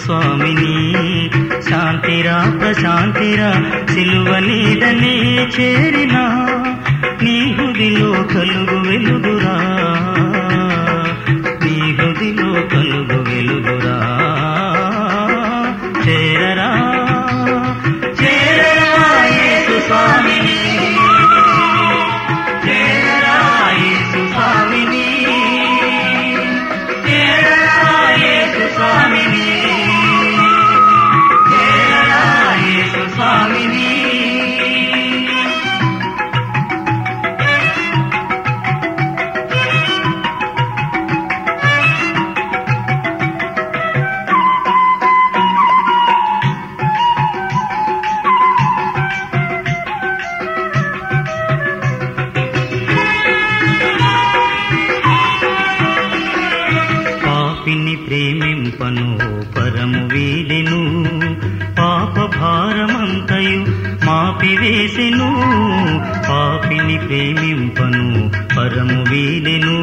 స్వామిని శాంతిరా ప్రశాంతిరా సిలువ నీడనే చేరినా నీ హృదిలో కలుగు వెలుగురా నీ హృదిలో కలుగు వెలుగురా చేరరా చేరరా యేసు స్వామిని చేరరా యేసు స్వామిని చేరరా యేసు స్వామిని చేరరా యేసు స్వామిని పాపిని ప్రేమింపను పరము వీడెను పాప భారమంతయు మాపివేసెను పాపిని ప్రేమింపను పరము వీడెను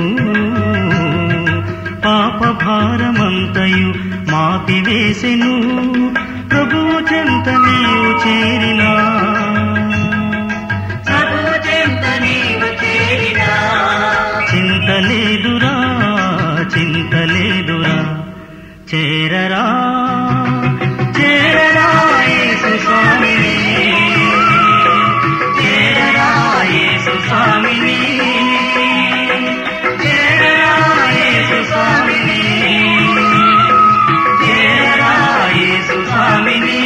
పాప భారమంతయు మాపివేసెను ప్రభువు చెంత నీవు చేరినా ప్రభువు చెంత నీవు చేరినా చింతలేదురా చింతలేదురా చేరరా చేరరా యేసు స్వామిని చేరరా యేసు స్వామిని చేరరా యేసు స్వామిని చేరరా యేసు స్వామిని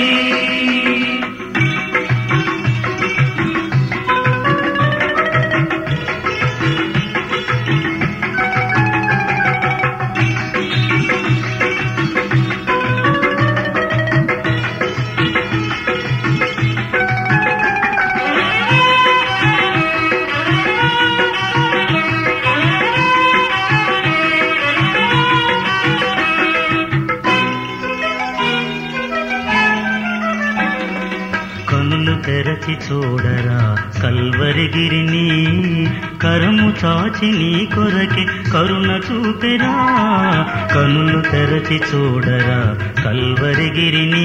కనులు తెరచి చూడరా కల్వరిగిరిని కరము చాచి నీ కొరకే కరుణ చూపెరా కనులు తెరచి చూడరా కల్వరిగిరిని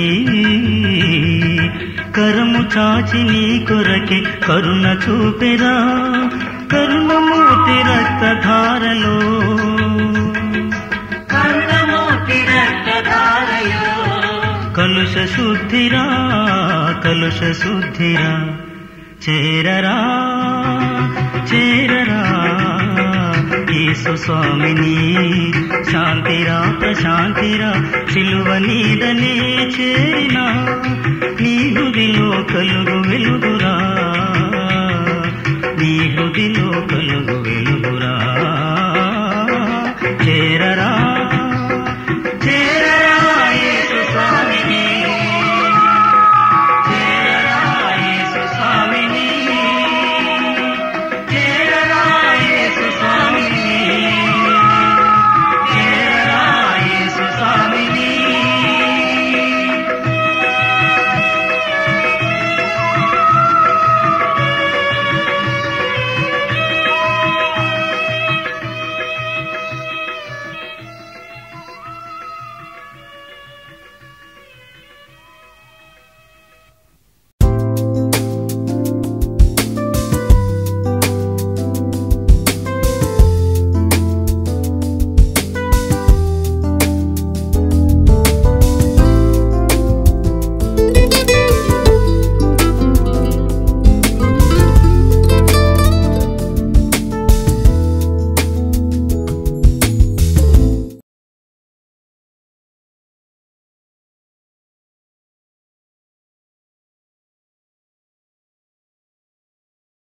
కరము చాచి నీ కొరకే కరుణ చూపెరా కరుణమూర్తి రక్తధారలో కరుణమూర్తి రక్తధారయో కలుష శుద్ధిరా కలుష శుద్ధిరా చేరరా చేరరా యేసు స్వామిని శాంతిరా ప్రశాంతిరా సిలువ నీడనే చేరినా నీ గుదిలో కలుగు వెలుగురా